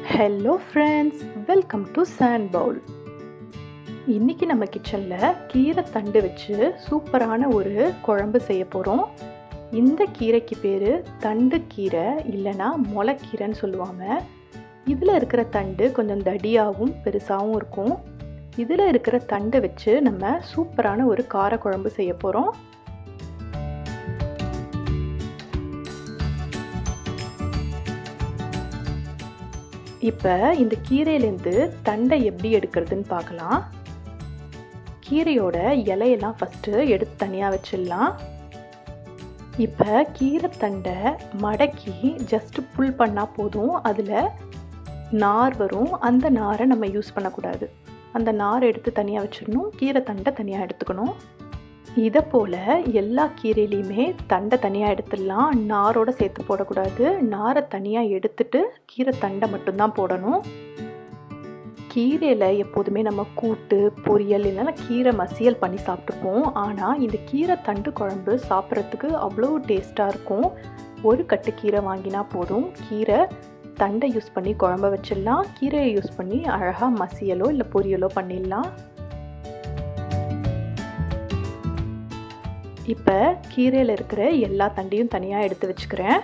hello friends welcome to sand bowl இன்றைக்கி நம்ம கிச்சனில் கீரை தண்டு வச்சு சூப்பரான ஒரு குழம்பு செய்ய போகிறோம் இந்த கீரைக்கு பேர் தண்டு கீரை இல்லைனா முளைக்கீரைன்னு சொல்லுவாங்க இதில் இருக்கிற தண்டு கொஞ்சம் தடியாகவும் பெருசாகவும் இருக்கும் இதில் இருக்கிற தண்டை வச்சு நம்ம சூப்பரான ஒரு காரக்குழம்பு செய்ய போகிறோம் இப்போ இந்த கீரையிலேருந்து தண்டை எப்படி எடுக்கிறதுன்னு பார்க்கலாம் கீரையோட இலையெல்லாம் ஃபஸ்ட்டு எடுத்து தனியாக வச்சிடலாம் இப்போ கீரை தண்டை மடக்கி ஜஸ்ட்டு புல் பண்ணால் போதும் அதில் நார் வரும் அந்த நாரை நம்ம யூஸ் பண்ணக்கூடாது அந்த நார் எடுத்து தனியாக வச்சிடணும் கீரை தண்டை தனியாக எடுத்துக்கணும் இதை போல் எல்லா கீரையிலையுமே தண்டை தனியாக எடுத்துடலாம் நாரோட சேர்த்து போடக்கூடாது நாரை தனியாக எடுத்துட்டு கீரை தண்டை மட்டும்தான் போடணும் கீரையில் எப்போதுமே நம்ம கூட்டு பொரியல் இல்லைன்னா கீரை மசியல் பண்ணி சாப்பிட்ருப்போம் ஆனால் இந்த கீரை தண்டு குழம்பு சாப்பிட்றதுக்கு அவ்வளோ டேஸ்ட்டாக இருக்கும் ஒரு கட்டு கீரை வாங்கினா போதும் கீரை தண்டை யூஸ் பண்ணி குழம்ப வச்சிடலாம் கீரையை யூஸ் பண்ணி அழகாக மசியலோ இல்லை பொரியலோ பண்ணிடலாம் இப்போ கீரையில் இருக்கிற எல்லா தண்டையும் தனியாக எடுத்து வச்சுக்கிறேன்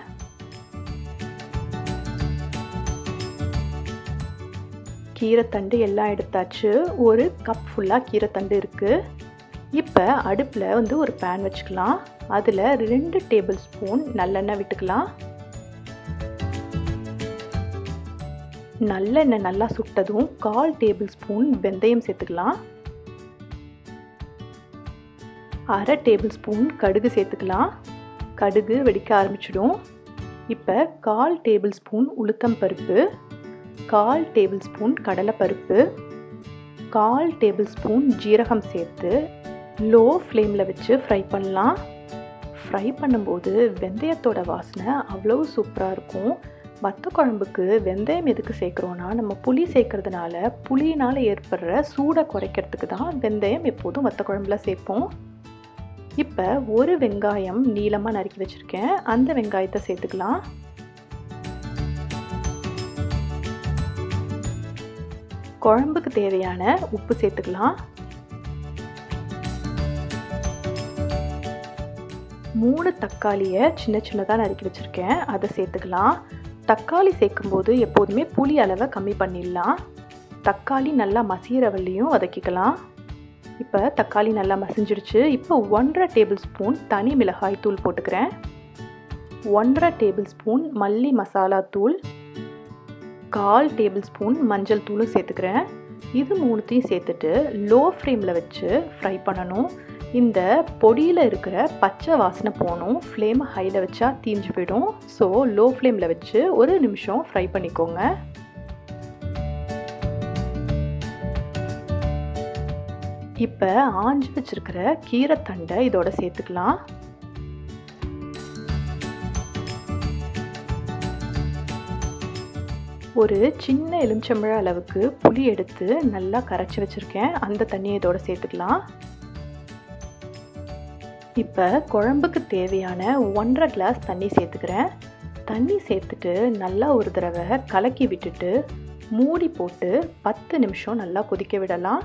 கீரைத்தண்டு எல்லாம் எடுத்தாச்சு ஒரு கப் ஃபுல்லாக கீரைத்தண்டு இருக்குது இப்போ அடுப்பில் வந்து ஒரு பேன் வச்சுக்கலாம் அதில் ரெண்டு டேபிள் ஸ்பூன் நல்லெண்ணெய் விட்டுக்கலாம் நல்லெண்ணெய் நல்லா சுட்டதும் கால் டேபிள் ஸ்பூன் வெந்தயம் சேர்த்துக்கலாம் அரை டேபிள் ஸ்பூன் கடுகு சேர்த்துக்கலாம் கடுகு வெடிக்க ஆரம்பிச்சிடும் இப்போ கால் டேபிள் ஸ்பூன் உளுத்தம் பருப்பு கால் டேபிள் ஸ்பூன் கடலைப்பருப்பு கால் டேபிள் ஸ்பூன் ஜீரகம் சேர்த்து லோ ஃப்ளேமில் வச்சு ஃப்ரை பண்ணலாம் ஃப்ரை பண்ணும்போது வெந்தயத்தோட வாசனை அவ்வளோ சூப்பராக இருக்கும் வத்த குழம்புக்கு வெந்தயம் எதுக்கு சேர்க்குறோன்னா நம்ம புளி சேர்க்கறதுனால புளியினால் ஏற்படுற சூடை குறைக்கிறதுக்கு தான் வெந்தயம் எப்போதும் வத்த குழம்புல சேர்ப்போம் இப்போ ஒரு வெங்காயம் நீளமாக நறுக்கி வச்சுருக்கேன் அந்த வெங்காயத்தை சேர்த்துக்கலாம் குழம்புக்கு தேவையான உப்பு சேர்த்துக்கலாம் மூணு தக்காளியை சின்ன சின்னதாக நறுக்கி வச்சுருக்கேன் அதை சேர்த்துக்கலாம் தக்காளி சேர்க்கும்போது எப்போதுமே புளி அளவை கம்மி பண்ணிடலாம் தக்காளி நல்லா மசிகிற வள்ளியும் வதக்கிக்கலாம் இப்போ தக்காளி நல்லா மசிஞ்சிடுச்சு இப்போ ஒன்றரை டேபிள் ஸ்பூன் தனி மிளகாய் தூள் போட்டுக்கிறேன் ஒன்றரை டேபிள் ஸ்பூன் மல்லி மசாலா தூள் கால் டேபிள் ஸ்பூன் மஞ்சள் தூளும் சேர்த்துக்கிறேன் இது மூணுத்தையும் சேர்த்துட்டு லோ ஃப்ளேமில் வச்சு ஃப்ரை பண்ணணும் இந்த பொடியில் இருக்கிற பச்சை வாசனை போகணும் ஃப்ளேமை ஹையில் வச்சா தீஞ்சு போயிடும் ஸோ லோ ஃப்ளேமில் வச்சு ஒரு நிமிஷம் ஃப்ரை பண்ணிக்கோங்க இப்போ ஆஞ்சு வச்சுருக்கிற கீரைத்தண்டை இதோட சேர்த்துக்கலாம் ஒரு சின்ன எலுமிச்சம்பழ அளவுக்கு புளி எடுத்து நல்லா கரைச்சி வச்சுருக்கேன் அந்த தண்ணியை இதோட சேர்த்துக்கலாம் இப்போ குழம்புக்கு தேவையான ஒன்றரை கிளாஸ் தண்ணி சேர்த்துக்கிறேன் தண்ணி சேர்த்துட்டு நல்லா ஒரு தடவை கலக்கி விட்டுட்டு மூடி போட்டு பத்து நிமிஷம் நல்லா கொதிக்க விடலாம்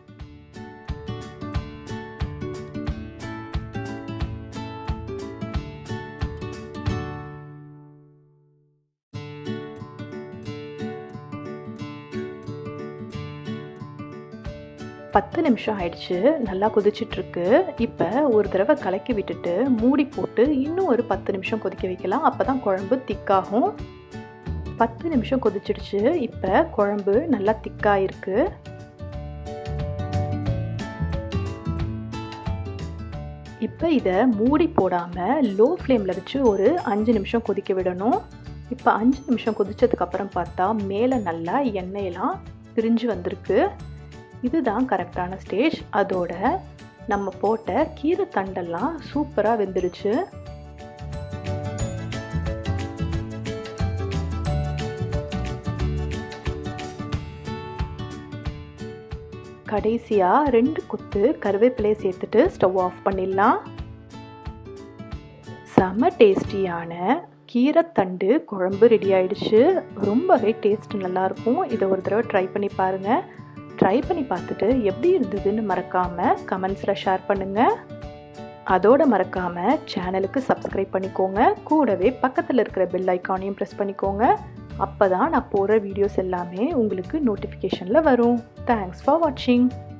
பத்து நிமிஷம் ஆயிடுச்சு நல்லா கொதிச்சிட்ருக்கு இப்போ ஒரு தடவை கலக்கி விட்டுட்டு மூடி போட்டு இன்னும் ஒரு பத்து நிமிஷம் கொதிக்க வைக்கலாம் அப்போ தான் குழம்பு திக்காகும் பத்து நிமிஷம் கொதிச்சிடுச்சு இப்போ குழம்பு நல்லா திக்காக இருக்குது இப்போ இதை மூடி போடாமல் லோ ஃப்ளேமில் வச்சு ஒரு அஞ்சு நிமிஷம் கொதிக்க விடணும் இப்போ அஞ்சு நிமிஷம் கொதிச்சதுக்கப்புறம் பார்த்தா மேலே நல்லா எண்ணெயெல்லாம் பிரிஞ்சு வந்திருக்கு இதுதான் கரெக்டான ஸ்டேஜ் அதோட நம்ம போட்ட கீரை தண்டெல்லாம் சூப்பராக வெந்துடுச்சு கடைசியாக ரெண்டு கொத்து கருவேப்பிலையை சேர்த்துட்டு ஸ்டவ் ஆஃப் பண்ணிடலாம் செம டேஸ்டியான கீரைத்தண்டு குழம்பு ரெடி ஆயிடுச்சு ரொம்பவே டேஸ்ட் நல்லாயிருக்கும் இதை ஒரு தடவை ட்ரை பண்ணி பாருங்கள் ட்ரை பண்ணி பார்த்துட்டு எப்படி இருந்ததுன்னு மறக்காமல் கமெண்ட்ஸில் ஷேர் பண்ணுங்கள் அதோட மறக்காமல் சேனலுக்கு சப்ஸ்கிரைப் பண்ணிக்கோங்க கூடவே பக்கத்தில் இருக்கிற பெல் ஐக்கானையும் ப்ரெஸ் பண்ணிக்கோங்க அப்போ தான் நான் போடுற வீடியோஸ் எல்லாமே உங்களுக்கு நோட்டிஃபிகேஷனில் வரும் தேங்க்ஸ் ஃபார் வாட்சிங்